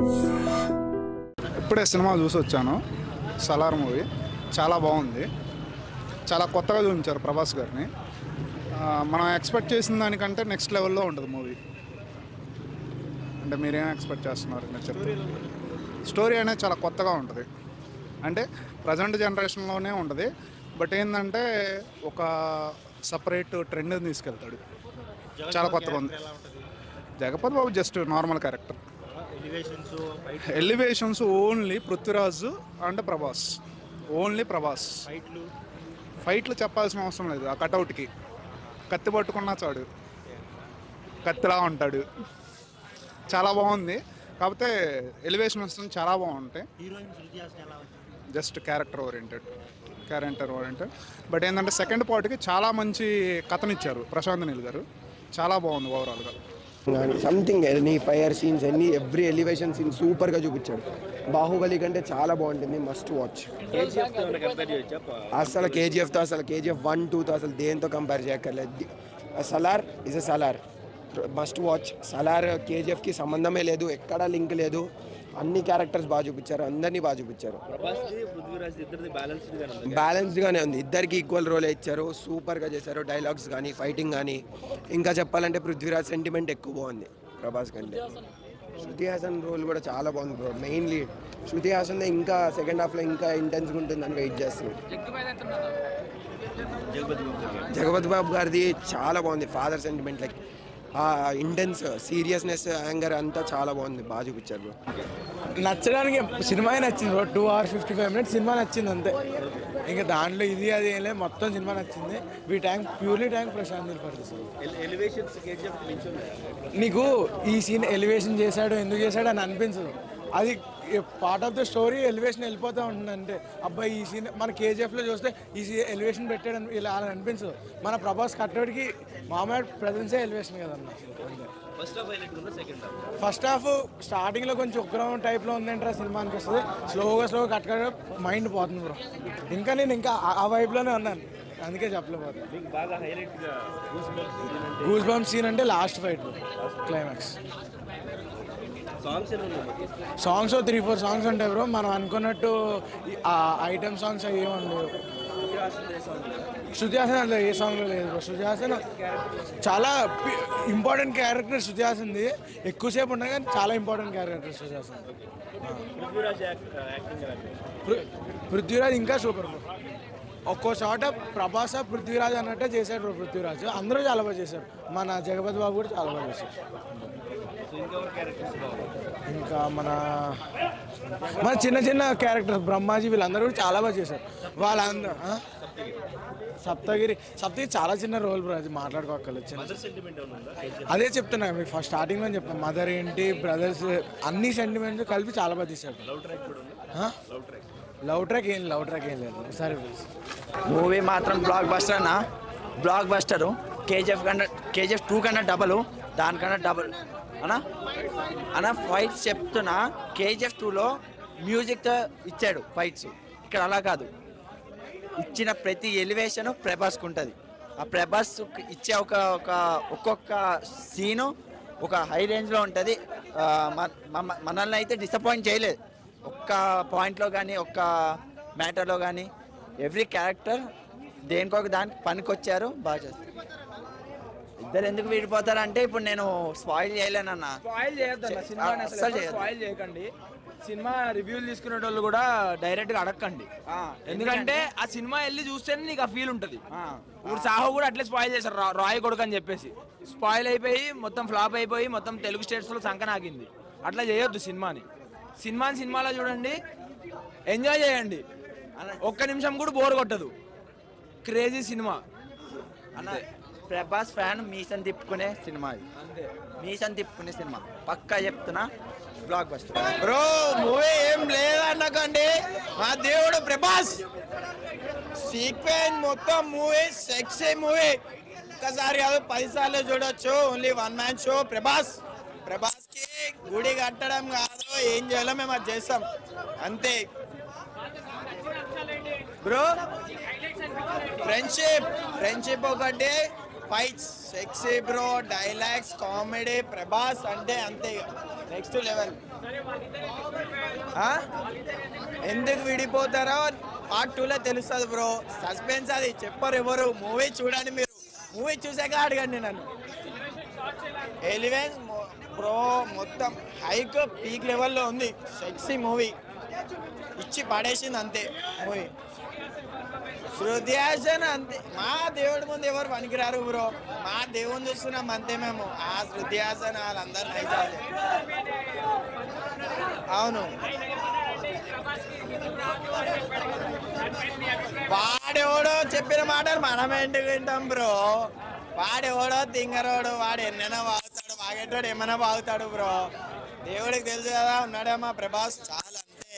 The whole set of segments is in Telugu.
ఇప్పుడే సినిమా చూసి వచ్చాను సలార్ మూవీ చాలా బాగుంది చాలా కొత్తగా చూపించారు ప్రభాస్ గారిని ఆ, మనం ఎక్స్పెక్ట్ చేసిన దానికంటే నెక్స్ట్ లెవెల్లో ఉంటుంది మూవీ అంటే మీరేం ఎక్స్పెక్ట్ చేస్తున్నారు మీరు చెప్పండి స్టోరీ అనేది చాలా కొత్తగా ఉంటుంది అంటే ప్రజెంట్ జనరేషన్లోనే ఉంటుంది బట్ ఏంటంటే ఒక సపరేట్ ట్రెండ్ తీసుకెళ్తాడు చాలా కొత్తగా ఉంది Jagapathi Babu just normal character elevations fight elevations only Prithviraj and Prabhas only Prabhas ఫైట్లు ఫైట్లు చెప్పాల్సిన అవసరం లేదు ఆ కటౌట్కి కత్తి పట్టుకున్నా చాడు కత్తిలా ఉంటాడు చాలా బాగుంది కాకపోతే ఎలివేషన్స్ చాలా బాగుంటాయి హీరోయిన్ శృతి హాసన్ ఎలా ఉంది just character oriented character oriented but ఏంటంటే సెకండ్ పార్ట్కి చాలా మంచి కథనిచ్చారు ప్రశాంత్ నీల్ గారు చాలా బాగుంది ఓవరాల్గా సంథింగ్ ఎనీ ఫైర్ సీన్స్ ఎన్ని ఎవ్రీ ఎలివేషన్ సీన్ సూపర్గా చూపించాడు బాహుబలి కంటే చాలా బాగుంటుంది మస్ట్ వాచ్ అసలు కేజీఎఫ్తో అసలు కేజీఎఫ్ వన్ టూతో అసలు దేంతో కంపేర్ చేయక్కర్లేదు Salaar is a Salaar must watch Salaar కేజీఎఫ్కి సంబంధమే లేదు ఎక్కడా లింక్ లేదు అన్ని క్యారెక్టర్స్ బాగా చూపించారు అందరినీ బాగా చూపించారు పృథ్వీరాజ్ ఇద్దరిది బ్యాలెన్స్డ్ గానే ఉంది బ్యాలెన్స్డ్గానే ఉంది ఇద్దరికి ఈక్వల్ రోల్ ఇచ్చారు సూపర్గా చేశారు డైలాగ్స్ కానీ ఫైటింగ్ కానీ ఇంకా చెప్పాలంటే పృథ్వీరాజ్ సెంటిమెంట్ ఎక్కువ బాగుంది ప్రభాస్ కంటే శృతి హాసన్ రోల్ కూడా చాలా బాగుంది బ్రో మెయిన్లీ శృతి హాసన్ ఇంకా సెకండ్ హాఫ్లో ఇంకా ఇంటెన్స్గా ఉంటుందని వెయిట్ చేస్తున్నాం జగపతి బాబు గారు. జగపతి బాబు గారిది చాలా బాగుంది ఫాదర్ సెంటిమెంట్ లైక్ ఆ ఇంటెన్స్ సీరియస్నెస్ యాంగర్ అంతా చాలా బాగుంది బాగా చూపించారు బ్రో నచ్చడానికి సినిమా నచ్చింది bro two hour fifty five minutes సినిమా నచ్చింది అంతే ఇంకా దాంట్లో ఇది అది ఏం లేదు మొత్తం సినిమా నచ్చింది we thank purely thank Prashanth Neel for this ఎల్- ఎలివేషన్స్ కేజీఎఫ్ నుంచి ఉన్నాయి నీకు ఈ సీన్ ఎలివేషన్ చేశాడు ఎందుకు చేశాడు అని అనిపించదు అది part of the story elevation వెళ్ళిపోతూ ఉంటుంది అంటే అబ్బాయి ఈ సీన్ మన కేజీఎఫ్లో చూస్తే ఈ సీ ఎలివేషన్ పెట్టాడు అని ఇలా అలా అనిపించదు మన ప్రభాస్ కట్టడికి మామూలు ప్రజెన్సే ఎలివేషన్ కదన్న అంతే ఫస్ట్ హాఫ్ హైలైట్ ఉందా సెకండ్ హాఫ్ ఫస్ట్ హాఫ్ స్టార్టింగ్లో కొంచెం ఉగ్రం టైప్లో ఉందంటారా సినిమా అనిపిస్తుంది స్లోగా స్లోగా కట్ కట్ మైండ్ పోతుంది బ్రో ఇంకా నేను ఇంకా ఆ- ఆ వైపులోనే ఉన్నాను అందుకే చెప్పలేకపోతే మీకు బాగా హైలైట్ గా గూస్ బంప్స్ అంటే గూస్ బంప్ సీన్ అంటే లాస్ట్ ఫైట్ క్లైమాక్స్ సాంగ్స్ ఎలా ఉన్నాయి సాంగ్స్ త్రీ ఫోర్ సాంగ్స్ ఉంటాయి బ్రో మనం అనుకున్నట్టు ఈ- ఆ ఐటమ్ సాంగ్స్ అవి ఏమి ఉండవు శృతి హాసన్ అందులో ఏ సాంగ్లో లేదు బ్రో శృతి హాసన్ చాలా ఇంపార్టెంట్ క్యారెక్టర్ శృతి హాసన్ది ఎక్కువసేపు ఉండదు కానీ చాలా important character Shruti Haasan Prithviraj acting ఎలా ఉంది? పృ- పృథ్వీరాజ్ ఇంకా సూపర్ బ్రో ఒక్కో చోట ప్రభాస పృథ్వీరాజ్ అన్నట్టే చేశాడు బ్రో పృథ్వీరాజ్ అందరూ చాలా బాగా చేశారు మన జగపతి బాబు కూడా చాలా బాగా చేశారు సో ఇంకెవరు క్యారెక్టర్స్ బాగున్నాయి ఇంకా మన మన చిన్న చిన్న క్యారెక్టర్స్ బ్రహ్మాజీ వీళ్ళందరూ కూడా చాలా బాగా చేశారు వాళ్ళందరూ ఆ? సప్తగిరి సప్తగిరి చాలా చిన్న రోల్ బ్రో అది మాట్లాడుకోక్కర్లేదు చిన్న మదర్ సెంటిమెంట్ ఏమైనా ఉందా కేజీఎఫ్ అదే చెప్తున్నా మీకు ఫస్ట్ స్టార్టింగ్లో చెప్తాను మదర్ ఏంటి బ్రదర్స్ అన్ని సెంటిమెంట్స్ కలిపి చాలా బాగా తీశారు లవ్ ట్రాక్ కూడా ఉంది ఆ? లవ్ ట్రాక్ లవ్ ట్రాక్ ఏం లవ్ ట్రాక్ ఏం లేదు సరే ప్లీజ్ మూవీ మాత్రం బ్లాక్ బస్టర్ అన్న బ్లాక్ బస్టరు కేజీఎఫ్ కన్నా కేజీఎఫ్ టూ కన్నా డబల్ దానికన్నా డబల్ అన్నా అన్న ఫైట్స్ చెప్తున్నా కేజీఎఫ్ టూలో మ్యూజిక్తో ఇచ్చాడు ఫైట్స్ ఇక్కడ అలా కాదు ఇచ్చిన ప్రతి ఎలివేషన్ ప్రభాస్కి ఉంటుంది ఆ ప్రభాస్ ఇచ్చే ఒక ఒక ఒక్కొక్క సీను ఒక హై రేంజ్లో ఉంటుంది ఆ, మన- మన- మనల్ని అయితే డిసప్పాయింట్ చేయలేదు ఒక్క పాయింట్లో కానీ ఒక్క మ్యాటర్లో కానీ ఎవ్రీ క్యారెక్టర్ దేనికొక దానికి పనికొచ్చారు బాగా చేస్తారు ఇద్దరు ఎందుకు విడిపోతారంటే ఇప్పుడు నేను స్పాయిల్ చేయలేనన్న స్పాయిల్ చేయొద్దన్న చే- సినిమా అస్సలు చేయొద్దు. స్పాయిల్ చేయకండి సినిమా రివ్యూలు తీసుకునే వాళ్ళు కూడా డైరెక్ట్ గా అడగండి ఆ, ఎందుకంటే ఆ సినిమా వెళ్ళి చూస్తేనే నీకు ఆ ఫీల్ ఉంటది ఆ, ఇప్పుడు సాహో కూడా అట్లే స్పాయిల్ చేశారు రా- రాయ్ కొడుకు అని చెప్పేసి స్పాయిల్ అయిపోయి మొత్తం ఫ్లాప్ అయిపోయి మొత్తం తెలుగు స్టేట్స్ లో సంకనాగింది అట్లా చేయొద్దు సినిమాని సినిమాని సినిమాలో చూడండి ఎంజాయ్ చేయండి ఒక్క నిమిషం కూడా బోర్ కొట్టదు క్రేజీ సినిమా అన్న ప్రభాస్ ఫ్యాన్ మీసన్ తిప్పుకునే సినిమా ఇది అంతే మీసన్ తిప్పుకునే సినిమా పక్కా చెప్తున్నా బ్లాక్ బస్టర్ బ్రో మూవీ ఏం లేదన్నకండి మా దేవుడు ప్రభాస్ సీక్వెన్స్ మొత్తం మూవీ సెక్సీ మూవీ ఒక్కసారి కాదు పది సార్లు చూడొచ్చు only one man show Prabhas Prabhas కి గుడి కట్టడం కాదు ఏం చేయాలో మేము అది చేస్తాం అంతే బ్రో ఫ్రెండ్షిప్ ఫ్రెండ్షిప్ ఒకటి fights sexy bro dialogues comedy Prabhas అంటే అంతే ఇక. నెక్స్ట్ లెవెల్ ఎందుకు విడిపోతారో పార్ట్ టూలో తెలుస్తుంది బ్రో సస్పెన్స్ అది చెప్పరు ఎవరు మూవీ చూడండి మీరు మూవీ చూసాక అడగండి నన్ను ఎలివెన్స్ బ్రో మొత్తం హైక్ పీక్ లెవెల్లో ఉంది సెక్సీ మూవీ ఇచ్చి పడేసింది అంతే మూవీ శృతి హాసన్ అంతే మా దేవుడి ముందు ఎవరు పనికిరారు బ్రో మా దేవుని చూస్తున్నాం అంతే మేము ఆ శృతి హాసన్ వాళ్ళందరూ నైజాలు అవును వాడెవడో చెప్పిన మాటలు మనం ఎందుకు వింటాం బ్రో వాడెవడో తింగరోడు వాడు ఎన్నైనా వాగుతాడు వాగేటోడు ఏమైనా వాగుతాడు బ్రో దేవుడికి తెలుసు కదా ఉన్నాడే మా ప్రభాస్ చాలా అంతే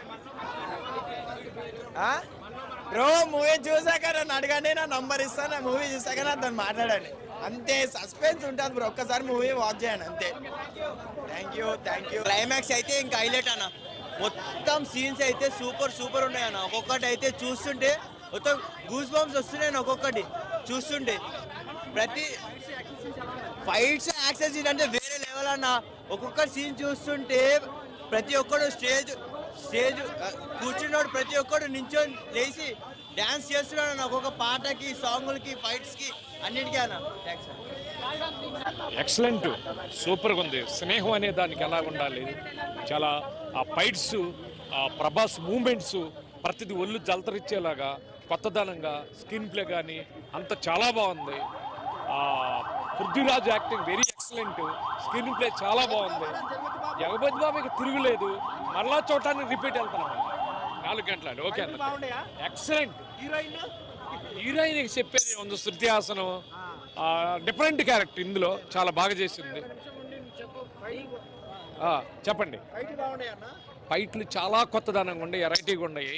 ఆ? బ్రో మూవీ చూసాక నన్ను అడగండి నా నంబర్ ఇస్తాను మూవీ చూసాక నాతో మాట్లాడండి అంతే సస్పెన్స్ ఉంటుంది బ్రో ఒక్కసారి మూవీ వాచ్ చేయండి అంతే thank you thank you climax అయితే ఇంకా హైలైట్ అన్న మొత్తం సీన్స్ అయితే సూపర్ సూపర్ ఉన్నాయి అన్న ఒక్కొక్కటి అయితే చూస్తుంటే మొత్తం గూస్ బాంబ్స్ వస్తున్నాయి అన్న ఒక్కొక్కటి చూస్తుంటే ప్రతి ఫైట్స్ యాక్సెస్ అంటే వేరే లెవెల్ అన్న ఒక్కొక్క సీన్ చూస్తుంటే ప్రతి ఒక్కడు స్టేజ్ స్టేజ్ ఆ, కూర్చున్నాడు ప్రతి ఒక్కడు నించొని లేచి డ్యాన్స్ చేస్తున్నాడు అన్న ఒక్కొక్క పాటకి సాంగులకి ఫైట్స్కి అన్నిటికీ అన్న థ్యాంక్స్ ఎక్సలెంట్ సూపర్గా ఉంది స్నేహం అనే దానికి ఎలా ఉండాలి చాలా ఆ ఫైట్స్ ఆ ప్రభాస్ మూమెంట్స్ ప్రతిది ఒళ్ళు జలతరిచ్చేలాగా కొత్తదనంగా స్క్రీన్ ప్లే కానీ అంత చాలా బాగుంది ఆ Prithviraj acting very excellent screenplay చాలా బాగుంది జగపతి బాబుకి తిరుగులేదు మరలా చూడటానికి రిపీట్ వెళ్తున్నాం నాలుగు గంటలు ఓకే అన్న ఎక్సలెంట్ హీరోయిన్ చెప్పేది ఉంది శృతి హాసనం డిఫరెంట్ క్యారెక్టర్ ఇందులో చాలా బాగా చేసింది ఆ, చెప్పండి ఫైట్లు చాలా కొత్తదనంగా ఉన్నాయి వెరైటీగా ఉన్నాయి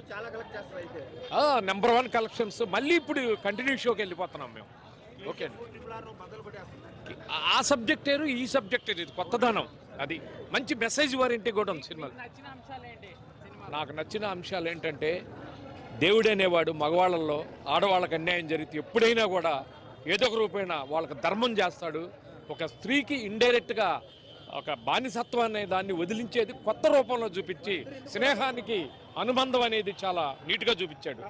నెంబర్ వన్ కలెక్షన్స్ మళ్ళీ ఇప్పుడు కంటిన్యూ షోకి వెళ్ళిపోతున్నాం మేము ఓకే అండి ఆ- ఆ సబ్జెక్ట్ వేరు ఈ సబ్జెక్ట్ వేరు ఇది కొత్తదనం అది మంచి మెసేజ్ వారింటి కూడా ఉంది సినిమా నాకు నచ్చిన అంశాలు ఏంటంటే దేవుడు అనేవాడు మగవాళ్ళల్లో ఆడవాళ్ళకి అన్యాయం జరిగితే ఎప్పుడైనా కూడా ఏదో ఒక రూపేణ వాళ్ళకి ధర్మం చేస్తాడు ఒక స్త్రీకి ఇండైరెక్ట్గా ఒక బానిసత్వం అనే దాన్ని వదిలించేది కొత్త రూపంలో చూపించి స్నేహానికి అనుబంధం అనేది చాలా నీట్గా చూపించాడు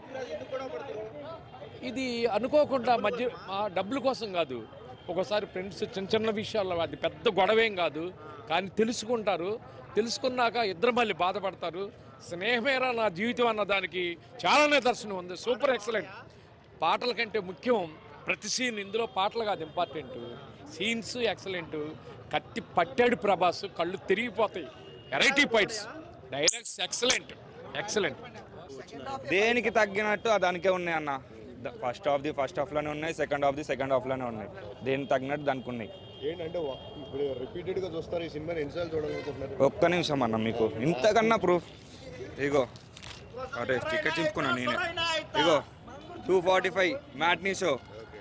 ఇది అనుకోకుండా మధ్య ఆ డబ్బుల కోసం కాదు ఒకసారి ఫ్రెండ్స్ చిన్న చిన్న విషయాల్లో అది పెద్ద గొడవేం కాదు కానీ తెలుసుకుంటారు తెలుసుకున్నాక ఇద్దరు మళ్ళీ బాధపడతారు స్నేహమేరా నా జీవితం అన్న దానికి చాలా నిదర్శనం ఉంది సూపర్ ఎక్సలెంట్ పాటల కంటే ముఖ్యం ప్రతి సీన్ ఇందులో పాటలు కాదు ఇంపార్టెంట్ సీన్స్ ఎక్సలెంట్ కత్తి పట్టాడు ప్రభాస్ కళ్ళు తిరిగిపోతాయి variety fights dialogues excellent excellent దేనికి తగ్గినట్టు ఆ దానికే ఉన్నాయి అన్న ఫస్ట్ హాఫ్ ది ఫస్ట్ హాఫ్లోనే ఉన్నాయి సెకండ్ హాఫ్ ది సెకండ్ హాఫ్లోనే ఉన్నాయి దేనికి తగ్గినట్టు దానికి ఉన్నాయి ఏంటంటే వ- ఇప్పుడు రిపీటెడ్ గా చూస్తారు ఈ సినిమాని ఎన్నిసార్లు చూడాలనుకుంటున్నారు ఒక్క నిమిషం అన్న మీకు ఇంతకన్నా ప్రూఫ్ ఇగో అరే టికెట్ చింపుకున్నా నేనే ఇగో two forty five matinee show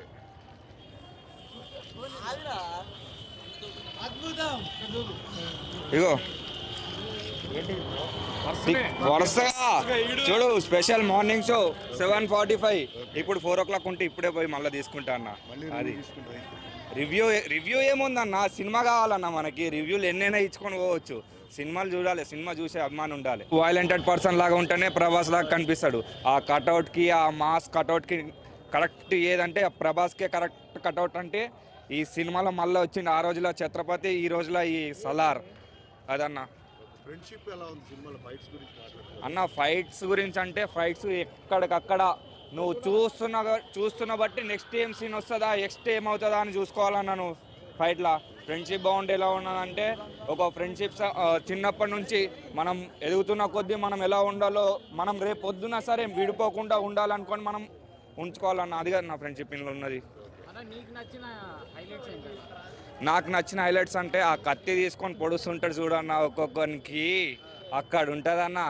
ఇగో వరుసగా చూడు special morning show seven forty five ఇప్పుడు ఫోర్ ఓ క్లాక్ ఉంటే ఇప్పుడే పోయి మళ్ళీ తీసుకుంటా అన్న అది రివ్యూ రివ్యూ ఏముందన్న సినిమా కావాలన్న మనకి రివ్యూలు ఎన్నైనా ఇచ్చుకొని పోవచ్చు సినిమాలు చూడాలి సినిమా చూసే అభిమానం ఉండాలి వైలెంటెడ్ పర్సన్ లాగా ఉంటేనే ప్రభాస్ లాగా కనిపిస్తాడు ఆ కటౌట్కి ఆ మాస్ కటౌట్కి కరెక్ట్ ఏదంటే ఆ ప్రభాస్కే కరెక్ట్ కటౌట్ అంటే ఈ సినిమాలో మళ్ళీ వచ్చింది ఆ రోజులో ఛత్రపతి ఈ రోజులో ఈ సలార్ అదన్నా ఫ్రెండ్షిప్ ఎలా ఉంది సినిమాలో ఫైట్స్ గురించి మాట్లాడుతున్నారు అన్న ఫైట్స్ గురించి అంటే ఫైట్స్ ఎక్కడికక్కడ నువ్వు చూస్తున్న చూస్తున్న బట్టి నెక్స్ట్ ఏం సీన్ వస్తుందా నెక్స్ట్ ఏం అవుతుందా అని చూసుకోవాలన్న నువ్వు ఫైట్లా ఫ్రెండ్షిప్ బాగుండి ఎలా ఉన్నదంటే ఒక ఫ్రెండ్షిప్ చిన్నప్పటి నుంచి మనం ఎదుగుతున్న కొద్దీ మనం ఎలా ఉండాలో మనం రేపు పొద్దున సరే విడిపోకుండా ఉండాలనుకొని మనం ఉంచుకోవాలన్న అది కదా నా ఫ్రెండ్షిప్ ఇందులో ఉన్నది నాకు నచ్చిన హైలైట్స్ అంటే ఆ కత్తి తీసుకొని పొడుస్తుంటాడు చూడన్న ఒక్కొక్కరికి అక్కడ ఉంటుందన్న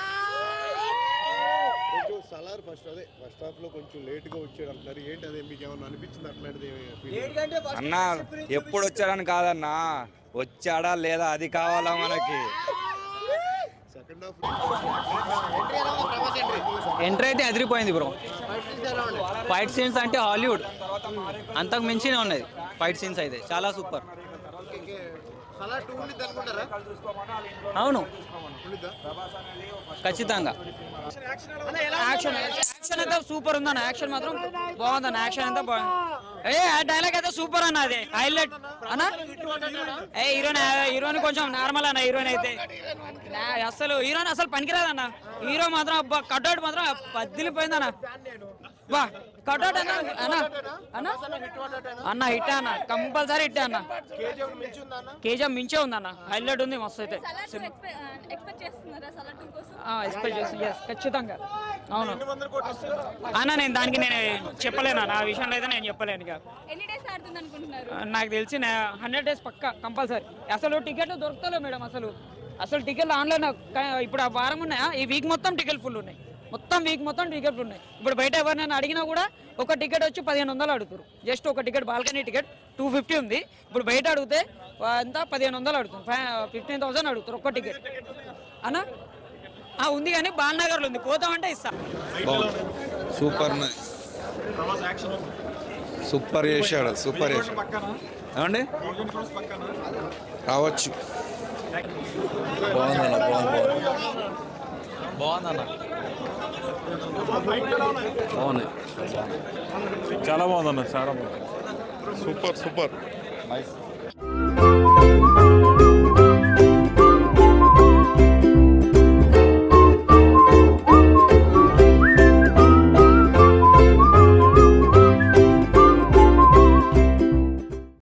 కొంచెం సలార్ ఫస్ట్ అదే ఫస్ట్ హాఫ్ లో కొంచెం లేట్ గా వచ్చాడు అంటున్నారు ఏంటి అదే మీకు ఏమన్నా అనిపించింది అట్లాంటిది feeling? అన్న ఎప్పుడు వచ్చాడని కాదన్నా వచ్చాడా లేదా అది కావాలా మనకి సెకండ్ హాఫ్ ఎంట్రీ అయితే అదిరిపోయింది బ్రో ఫైట్ సీన్స్ అంటే హాలీవుడ్ అంతకు మించినే ఉన్నది ఫైట్ సీన్స్ అయితే చాలా సూపర్ సలార్ టూ ఉండిద్ది అనుకుంటారా అవును ఖచ్చితంగా యాక్షన్ యాక్షన్ అయితే సూపర్ ఉందన్న యాక్షన్ మాత్రం బాగుందన్న యాక్షన్ అయితే బాగుంది ఏ ఆ డైలాగ్ అయితే సూపర్ అన్న అది హైలైట్ అన్న ఏ హీరోయిన్ హీరోయిన్ కొంచెం నార్మల్ అన్న హీరోయిన్ అయితే నా- అసలు హీరోయిన్ అసలు పనికిరాదన్న హీరో మాత్రం అబ్బా కట్అవుట్ మాత్రం పద్దిలిపోయిందన్న బా కట్అవుట్ అన్న అన్న అన్న అన్న హిట్ అన్న కంపల్సరీ హిట్ అన్న కేజీఎఫ్ మించి ఉందా అన్న కేజీఎం మించే ఉందన్న హైలైట్ ఉంది మస్తు అయితే ఎక్స్పెక్ట్ చేస్తున్నారా సలార్ టూ కోసం ఎక్స్పెక్ట్ చేసి ఎస్ ఖచ్చితంగా అవును ఎన్ని వందల కోట్లు వస్తుంది అన్న నేను దానికి నేను చెప్పలేను అన్న ఆ విషయంలో అయితే నేను చెప్పలేను ఇక ఎన్ని డేస్ ఆడుతుంది అనుకుంటున్నారు నాకు తెలిసి హండ్రెడ్ డేస్ పక్కా కంపల్సరీ అసలు టికెట్లు దొరుకుతలేవు మేడం అసలు అసలు టికెట్లు ఆన్లైన్ ఇప్పుడు ఆ వారం ఉన్నాయా ఈ వీక్ మొత్తం టికెట్ ఫుల్ ఉన్నాయి మొత్తం వీక్ మొత్తం టికెట్ ఉన్నాయి ఇప్పుడు బయట ఎవరినైనా అడిగినా కూడా ఒక టికెట్ వచ్చి పదిహేను వందలు అడుగుతారు జస్ట్ ఒక ticket balcony ticket two fifty ఉంది ఇప్పుడు బయట అడిగితే అంతా పదిహేను వందలు అడుగుతారు ఫిఫ్టీన్ థౌసండ్ అడుగుతారు ఒక్క టికెట్ అన్న ఆ, ఉంది కానీ బాలనగర్లో ఉంది పోతామంటే ఇస్తా సూపర్ ఉన్నది సూపర్ చేశాడు సూపర్ చేశాడు ఏమండి రావచ్చు బాగుందన్న బాగుంది బాగుందన్న బాగుంది చాలా బాగుందన్న చాలా బాగుంది సూపర్ సూపర్ నైస్